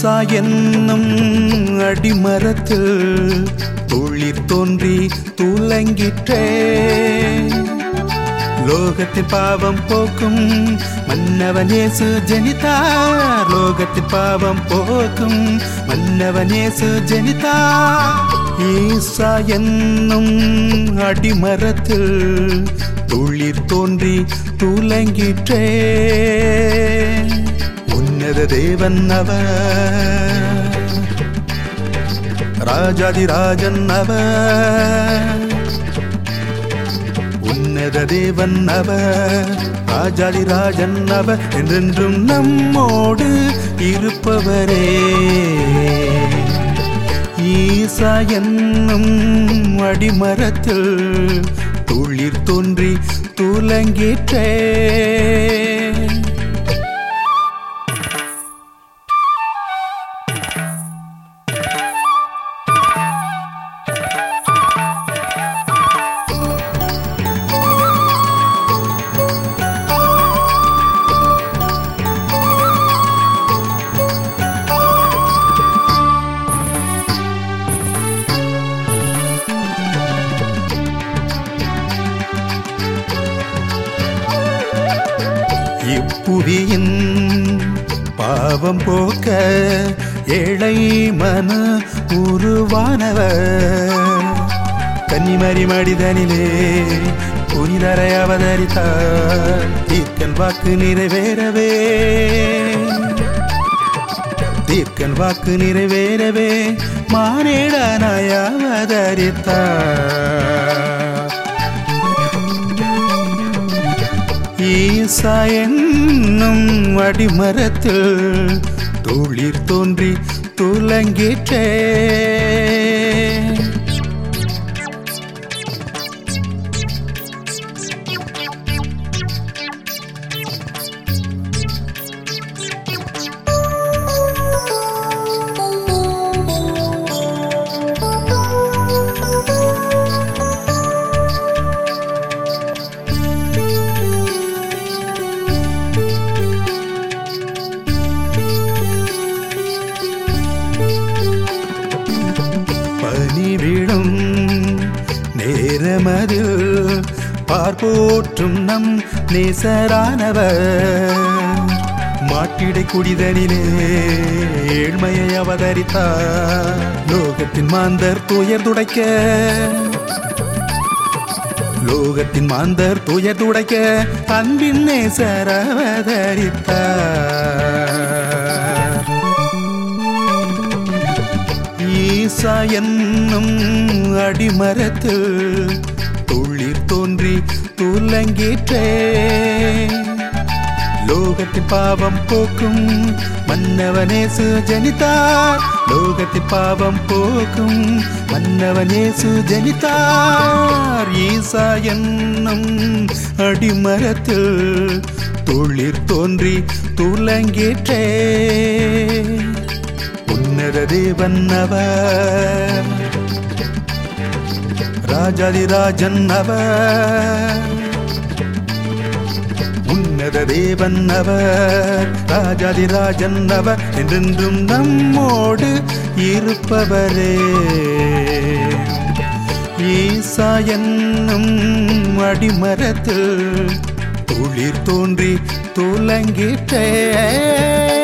ஈசா என்னும் அடிமரத்தில் துளிர் தோன்றி துலங்கிற்றே லோகத்தின் பாவம் போக்கும் மன்னவனேசு ஜனிதார் லோகத்தின் பாவம் போக்கும் மன்னவனேசு ஜனிதார் ஈசா என்னும் அடிமரத்தில் துளிர் தோன்றி துலங்கிற்றே உன்னத தேவன் அவர் ராஜாதிராஜன் அவர் உன்னத தேவன் அவர் ராஜாதிராஜன் அவர் என்றென்றும் நம்மோடு இருப்பவரே ஈசா என்னும் அடிமரத்தில் துளிர் தோன்றி துலங்கிற்றே இப்புவியின் பாவம் போக்க ஏழை மன உருவானவர் கன்னிமரி மடிதனிலே புனிதரை அவதரித்தார் தீர்க்கன் வாக்கு நிறைவேறவே தீர்க்கன் வாக்கு நிறைவேறவே மானேடனாய் அவதரித்தார் ஈசா என்னும் அடிமரத்தில் துளிர் தோன்றி துலங்கிற்றே பனி விழும் நேரமதில் பார்ப்போற்றும் நம் நேசரானவர் மாட்டிடை குடிதனிலே ஏழ்மையை அவதரித்தார் லோகத்தின் மாந்தர் துயர் துடைக்க லோகத்தின் மாந்தர் துயர் துடைக்க அன்பின் நேசர் அவதரித்தார் ஈசா என்னும் அடிமரத்தில் துளிர் தோன்றி துலங்கிற்றே லோகத்தின் பாவம் போக்கும் மன்னவனேசு ஜனித்தார் லோகத்தின் பாவம் போக்கும் மன்னவனேசு ஜனித்தார் ஈசா என்னும் அடிமரத்தில் துளிர் தோன்றி துலங்கிற்றே உன்னத தேவன் அவர் ராஜாதிராஜன் அவர் உன்னத தேவன் அவர் ராஜாதிராஜன் அவர் என்றென்றும் நம்மோடு இருப்பவரே ஈசா என்னும் அடிமரத்தில் துளிர் தோன்றி துலங்கிட்டே